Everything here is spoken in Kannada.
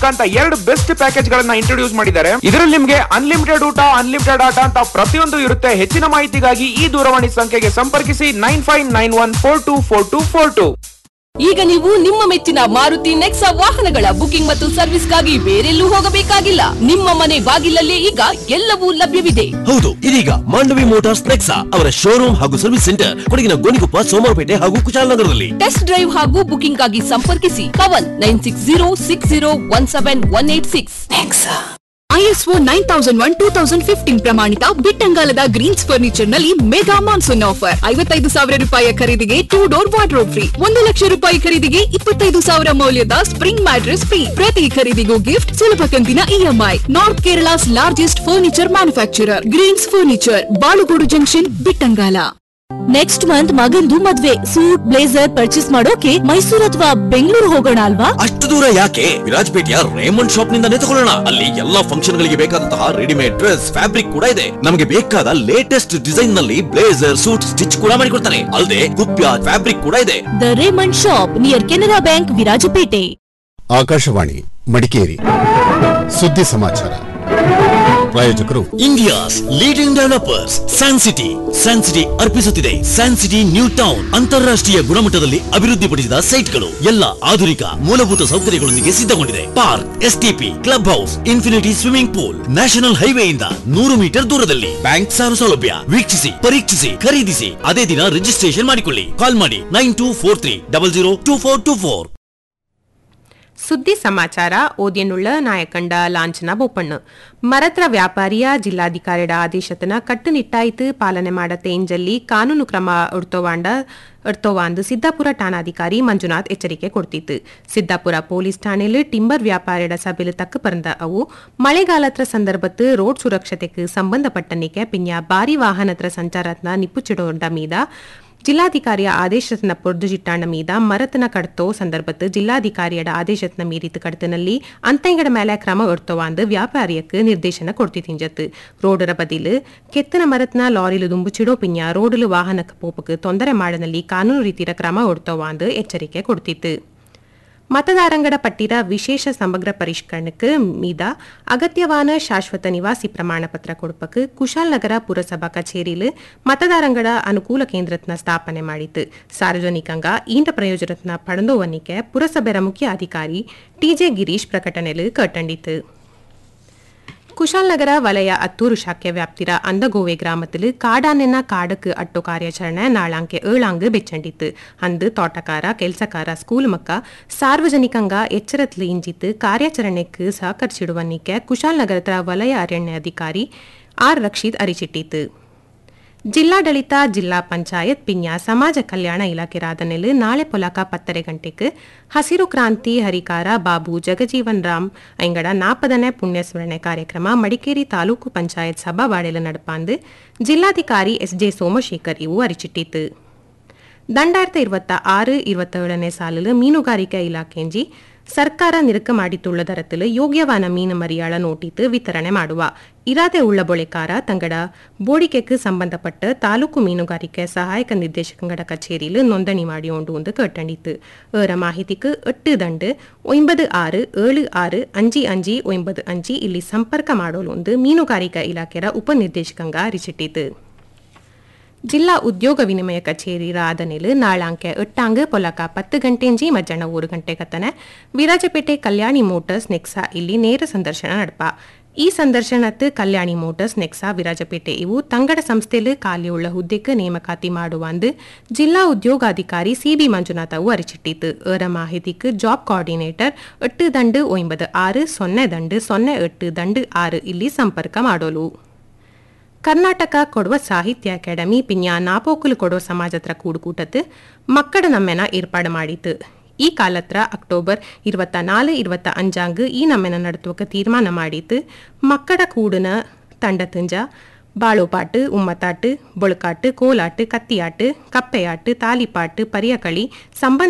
ಅಂತ ಎರಡು ಬೆಸ್ಟ್ ಪ್ಯಾಕೇಜ್ ಗಳನ್ನ ಇಂಟ್ರೊಡ್ಯೂಸ್ ಮಾಡಿದ್ದಾರೆ ಇದರಲ್ಲಿ ನಿಮಗೆ ಅನ್ಲಿಮಿಟೆಡ್ ಊಟ ಅನ್ಲಿಮಿಟೆಡ್ ಆಟ ಅಂತ ಪ್ರತಿಯೊಂದು ಇರುತ್ತೆ ಹೆಚ್ಚಿನ ಮಾಹಿತಿಗಾಗಿ ಈ ದೂರವಾಣಿ ಸಂಖ್ಯೆಗೆ ಸಂಪರ್ಕಿಸಿ nine five nine one four two four two four two ಈಗ ನೀವು ನಿಮ್ಮ ಮೆಚ್ಚಿನ ಮಾರುತಿ ನೆಕ್ಸಾ ವಾಹನಗಳ ಬುಕಿಂಗ್ ಮತ್ತು ಸರ್ವಿಸ್ಗಾಗಿ ಬೇರೆಲ್ಲೂ ಹೋಗಬೇಕಾಗಿಲ್ಲ ನಿಮ್ಮ ಮನೆ ಬಾಗಿಲಲ್ಲೇ ಈಗ ಎಲ್ಲವೂ ಲಭ್ಯವಿದೆ ಹೌದು ಇದೀಗ ಮಾಂಡವಿ ಮೋಟಾರ್ಸ್ ನೆಕ್ಸಾ ಅವರ ಶೋರೂಮ್ ಹಾಗೂ ಸರ್ವಿಸ್ ಸೆಂಟರ್ ಕೊಡಗಿನ ಗೋಣಿಕೊಪ್ಪ ಸೋಮವಾರಪೇಟೆ ಹಾಗೂ ಕುಶಾಲನಗರದಲ್ಲಿ ಟೆಸ್ಟ್ ಡ್ರೈವ್ ಹಾಗೂ ಬುಕಿಂಗ್ ಆಗಿ ಸಂಪರ್ಕಿಸಿ Kavan nine six zero six zero one seven one eight six ISO nine thousand one two thousand fifteen ಪ್ರಮಾಣಿತ ಬಿಟ್ಟಂಗಾಲದ ಗ್ರೀನ್ಸ್ ಫರ್ನಿಚರ್ ನಲ್ಲಿ ಮೆಗಾ ಮಾನ್ಸೂನ್ ಆಫರ್ ಐವತ್ತೈದು ಸಾವಿರ ರೂಪಾಯಿಯ ಖರೀದಿಗೆ ಟೂ ಡೋರ್ ವಾರ್ಡ್ರೋಬ್ ಫ್ರೀ ಒಂದು ಲಕ್ಷ ರೂಪಾಯಿ ಖರೀದಿಗೆ ಇಪ್ಪತ್ತೈದು ಸಾವಿರ ಮೌಲ್ಯದ ಸ್ಪ್ರಿಂಗ್ ಮ್ಯಾಟ್ರೆಸ್ ಫ್ರೀ ಪ್ರತಿ ಖರೀದಿಗೂ ಗಿಫ್ಟ್ ಸುಲಭ ಕಂತಿನ EMI north Kerala's largest furniture manufacturer Greens Furniture Balugodu junction Bittangala next month ಮಗಂದು ಮದ್ವೆ ಸೂಟ್ ಬ್ಲೇಸರ್ ಪರ್ಚೇಸ್ ಮಾಡೋಕೆ ಮೈಸೂರು ಅಥವಾ ಬೆಂಗಳೂರು ಹೋಗೋಣ ಅಲ್ವಾ ಅಷ್ಟು ದೂರ ಯಾಕೆ ವಿರಾಜಪೇಟೆಯ ರೇಮಂಡ್ ಶಾಪ್ ನಿಂದಾನೇ ತಗೊಳ್ಳೋಣ ಅಲ್ಲಿ ಎಲ್ಲಾ ಫಂಕ್ಷನ್ ಗಳಿಗೆ ಬೇಕಾದಂತಹ ರೆಡಿಮೇಡ್ ಡ್ರೆಸ್ ಫ್ಯಾಬ್ರಿಕ್ ಕೂಡ ಇದೆ ನಮಗೆ ಬೇಕಾದ ಲೇಟೆಸ್ಟ್ ಡಿಸೈನ್ ನಲ್ಲಿ ಬ್ಲೇಸರ್ ಸೂಟ್ ಸ್ಟಿಚ್ ಕೂಡ ಮಾಡಿಕೊಡ್ತಾರೆ ಅಲ್ಲದೆ ಕುಪ್ಯ ಫ್ಯಾಬ್ರಿಕ್ ಕೂಡ ಇದೆ the Raymond shop near Canara bank Virajpet Akashvani Madikeri ಸುದ್ದಿ ಸಮಾಚಾರ ಪ್ರಾಯೋಜಕರು India's leading developers San City San City ಅರ್ಪಿಸುತ್ತಿದೆ ಸ್ಯಾನ್ ಸಿಟಿ ನ್ಯೂ ಟೌನ್ ಅಂತಾರಾಷ್ಟ್ರೀಯ ಗುಣಮಟ್ಟದಲ್ಲಿ ಅಭಿವೃದ್ಧಿಪಡಿಸಿದ ಸೈಟ್ಗಳು ಎಲ್ಲ ಆಧುನಿಕ ಮೂಲಭೂತ ಸೌಕರ್ಯಗಳೊಂದಿಗೆ ಸಿದ್ಧಗೊಂಡಿದೆ park STP club house infinity swimming pool national ಹೈವೇಯಿಂದ ನೂರು ಮೀಟರ್ ದೂರದಲ್ಲಿ ಬ್ಯಾಂಕ್ ಸಾಲ ಸೌಲಭ್ಯ ವೀಕ್ಷಿಸಿ ಪರೀಕ್ಷಿಸಿ ಖರೀದಿಸಿ ಅದೇ ದಿನ ರಿಜಿಸ್ಟ್ರೇಷನ್ ಮಾಡಿಕೊಳ್ಳಿ ಕಾಲ್ ಮಾಡಿ nine two four three double zero two four two four ಸುದ್ದಿ ಸಮಾಚಾರ ಓದ್ಯನುಳ್ಳ ನಾಯಕಂಡ ಲಾಂಛನ ಬೋಪಣ್ಣ ಮರತ್ರ ವ್ಯಾಪಾರಿಯ ಜಿಲ್ಲಾಧಿಕಾರಿയുടെ ಆದೇಶತನ ಕಟ್ಟುನಿಟ್ಟಾಯಿತು ಪಾಲನೆ ಮಾಡತ್ತೆ ಎಂಜಲ್ಲಿ ಕಾನೂನು ಕ್ರಮ ಉಡ್ತೋವಾಂಡ ಎಡ್ತೋವಾಂದು ಸಿದ್ದಾಪುರ ಠಾಣಾಧಿಕಾರಿ ಮಂಜುನಾಥ್ ಎಚ್ಚರಿಕೆ ಕೊಡ್ತಿತ್ತು ಸಿದ್ದಾಪುರ ಪೊಲೀಸ್ ಠಾಣೆಯಲ್ಲಿ ಟಿಂಬರ್ ವ್ಯಾಪಾರಿയുടെ ಸಭೆಲು ತಕ್ಕ ಪರಂದ ಅವು ಮಳೆಗಾಲತ್ರ ಸಂದರ್ಭತ್ತು ರೋಡ್ ಸುರಕ್ಷತೆಗೆ ಸಂಬಂಧಪಟ್ಟನಿಕೆ ಪಿನ್ಯ ಭಾರಿ ವಾಹನತ್ರ ಸಂಚಾರತ್ನ ನಿಪ್ಪುಚಿಡೋಂಡ ಮೀದ ಜಿಲ್ಲಾಧಿಕಾರಿಯ ಆದೇಶತನ പൊറുതുചിട്ടാണ് മീത മരത്തിന കടത്തോ ಸಂದರ್ಭത്ത് ಜಿಲ್ಲಾಧಿಕಾರಿಯಡ ಆದೇಶತನ ಮೀರಿತ ಕಡತನಲ್ಲಿ ಅಂತಂಗಡ ಮೇಲೆ ಕ್ರಮ ಎಡ್ತೋವಾಂದು ವ್ಯಾಪಾರಿಯಕ್ಕೆ ನಿರ್ದೇಶನ ಕೊಡ್ತಿತಿಂಜತ್ತು ರೋಡರ ಬದಿಲು ಕೆತ್ತನ ಮರತ್ನ ಲಾರಿಲು ದುಂಬುಚಿಡೋ ಪಿನ್ಯ ರೋಡಲು ವಾಹನಕ್ಕೆ ಪೋಪಕ್ಕೆ ತೊಂದರೆ ಮಾಡನಲ್ಲಿ ಕಾನೂನು ರೀತಿಯ ಕ್ರಮ ಎಡ್ತೋವಾಂದು ಎಚ್ಚರಿಕೆ ಕೊಡ್ತಿತ್ತು ಮತದಾರಂಗಡ ಪಟ್ಟಿರ ವಿಶೇಷ ಸಮಗ್ರ ಪರಿಷ್ಕರಣಕ್ಕೆ ಮೀದ ಅಗತ್ಯವಾನ ಶಾಶ್ವತ ನಿವಾಸಿ ಪ್ರಮಾಣ ಪತ್ರ ಕೊಡುಪಕ್ಕೆ ಕುಶಾಲನಗರ ಪುರಸಭಾ ಕಚೇರಿಲು ಮತದಾರಂಗಡ ಅನುಕೂಲ ಕೇಂದ್ರತ್ನ ಸ್ಥಾಪನೆ ಮಾಡಿತು ಸಾರ್ವಜನಿಕಂಗ ಈಂಡ ಪ್ರಯೋಜನತ್ನ ಪಡೆದೋವನಿಕೆ ಪುರಸಭೆರ ಮುಖ್ಯ ಅಧಿಕಾರಿ ಟಿಜೆ ಗಿರೀಶ್ ಪ್ರಕಟಣೆಲು ಕಟ್ಟಂಡಿತು ಕುಶಾಲನಗರ ವಲಯ ಅತ್ತೂರು ಶಾಖೆ ವ್ಯಾಪ್ತಿರ ಅಂದಗೋವೆ ಗ್ರಾಮത്തിൽ ಕಾಡಾನೆನ ಕಾಡಕ್ಕೆ ಅಟ್ಟು ಕಾರ್ಯಾಚರಣೆ ನಾಳಾಂಕೆ ಏಳಾಂಗ್ ಬೆಚ್ಚಂಡಿತ್ತು ಅಂದು ತೋಟಕಾರ ಕೆಲ್ಸಕಾರ ಸ್ಕೂಲ್ ಮಕ್ಕ ಸಾರ್ವಜನಿಕಂಗ ಎಚ್ಚರತ್ಲು ಇಂಜಿತ್ತು ಕಾರ್ಯಾಚರಣೆಗೆ ಸಹಕರಿಸಿಡುವನ್ನಿಕೆ ಕುಶಾಲನಗರದ ವಲಯ ಅರಣ್ಯಾಧಿಕಾರಿ ಆರ್ ರಕ್ಷಿತ್ ಅರಿಚಿಟ್ಟಿತು ಜಿಲ್ಲಾಡಳಿತ ಜಿಲ್ಲಾ ಪಂಚಾಯತ್ ಪಿನ್ಯ ಸಮಾಜ ಕಲ್ಯಾಣ ಇಲಾಖೆ ರಾಧನೆಲು ನಾಳೆ ಪೊಲಕ ಪತ್ತರೆ ಗಂಟೆಗೆ ಹಸಿರು ಕ್ರಾಂತಿ ಹರಿಕಾರ ಬಾಬು ಜಗಜೀವನ್ ರಾಮ್ ಐಂಗಡ ನಾಪದನೆ ಪುಣ್ಯಸ್ಮರಣೆ ಕಾರ್ಯಕ್ರಮ ಮಡಿಕೇರಿ ತಾಲೂಕು ಪಂಚಾಯತ್ ಸಭಾವಾಡೆಲು ನಡಪಾಂದು ಜಿಲ್ಲಾಧಿಕಾರಿ ಎಸ್ ಜೆ ಸೋಮಶೇಖರ್ ಇವು ಅರಿಚಿಟ್ಟಿತು ದಂಡಾಯಿರತ್ತ ഇരുപത്തി ആറ് ഇരുപത്തേഴನೇ ಸಾಲಿಲು ಮೀನುಗಾರಿಕೆ ಇಲಾಖೆಂಜಿ ಸರ್ಕಾರ ನಿರಕ ಮಾಡಿತುಳ್ಳ ದರത്തിൽ ಯೋಗ್ಯವಾನ ಮೀನು ಮರಿಯಾಳ ನೋಟಿತು ವಿತರಣೆ ಮಾಡುವ ಇರಾದೆ ಉಳ್ಳ ಬೊಳೆಕಾರ ತಂಗಡ ಬೋಡಿಕೆக்கு ಸಂಬಂಧಪಟ್ಟ ತಾಲೂಕು ಮೀನುಗಾರಿಕೆ ಸಹಾಯಕ ನಿರ್ದೇಶಕಂಗಡ ಕಚೇರಿயில் ನೋಂದಣಿ ಮಾಡಿಯೋಂಡು ಒಂದು ಕೇಟಂಡಿತು ಏರ ಮಾಹಿತಿக்கு ಎಟ್ಟು ದಂಡು ಒಂಬದು ಆರು ಏಳು ಆರು ಅಂಜಿ ಅಂಜಿ ಒಂಬದು ಅಂಜಿ ಇಲ್ಲಿ ಸಂಪರ್ಕ ಮಾಡೋಲು ಒಂದು ಮೀನುಗಾರಿಕಾ ಇಲಾಖೆಯ ಉಪನಿರ್ದೇಶಕಂಗ ಅರಿಚಿಟ್ಟಿತು ಜಿಲ್ಲಾ ಉದ್ಯೋಗ ವಿನಿಮಯ ಕಚೇರಿ ರಾಧನೆಲು ನಾಳಾಂಕೆ ಎಟ್ಟಾಂಗ್ ಪೊಲಕ ಪತ್ತು ಗಂಟೆಂಜಿ ಮಧ್ಯಾಹ್ನ ಮೂರು ಗಂಟೆ ಕತ್ತನೆ ವಿರಾಜಪೇಟೆ ಕಲ್ಯಾಣಿ ಮೋಟರ್ಸ್ ನೆಕ್ಸಾ ಇಲ್ಲಿ ನೇರ ಸಂದರ್ಶನ ನಡಪ ಈ ಸಂದರ್ಶನತ್ತು ಕಲ್ಯಾಣಿ ಮೋಟರ್ಸ್ ನೆಕ್ಸಾ ವಿರಾಜಪೇಟೆ ಇವು ತಂಗಡ ಸಂಸ್ಥೆಲು ಖಾಲಿಯುಳ್ಳ ಹುದ್ದೆಗೆ ನೇಮಕಾತಿ ಮಾಡುವಂದು ಜಿಲ್ಲಾ ಉದ್ಯೋಗಾಧಿಕಾರಿ ಸಿಬಿ ಮಂಜುನಾಥ್ ಅವು ಅರಿಚಿಟ್ಟಿತು ಏರ ಮಾಹಿತಿக்கு ಜಾಬ್ ಕೋಆರ್ಡಿನೇಟರ್ ಎಟ್ಟು ದಂಡು ಒಂಬದು ಆರು ಸೊನ್ನೆ ದಂಡು ಸೊನ್ನೆ ಎಟ್ಟು ದಂಡು ಆರು ಇಲ್ಲಿ ಸಂಪರ್ಕ ಮಾಡೋಲು ಕರ್ನಾಟಕ ಕೊಡುವ ಸಾಹಿತ್ಯ ಅಕಾಡೆಮಿ ಪಿನ್ಯ ನಾಪೋಕುಲು ಕೊಡುವ ಸಮಾಜತ್ರ ಕೂಡುಕೂಟತ್ತು ಮಕ್ಕಳ ನಮ್ಮೆನ ಏರ್ಪಾಡು ಮಾಡಿತು ಈ ಕಾಲತ್ರ ಅಕ್ಟೋಬರ್ ഇരുപത്തി നാല് ഇരുപത്തി അഞ്ചാങ്ക് ഈ നമ്മെന നടത്തുവക്ക് തീരുമാനം ಮಾಡಿತು ಮಕ್ಕಳ ಕೂಡನ ತಂಡತುಂಜ ಬಾಳೋಪಾട്ട് ഉമ്മത്താട്ട് ബൊളുക്കാട്ട് കോലാട്ട് കത്തിയാട്ട് കപ്പയാട്ട് താലിപ്പാട്ട് പരിയക്കളി സംബന്ധ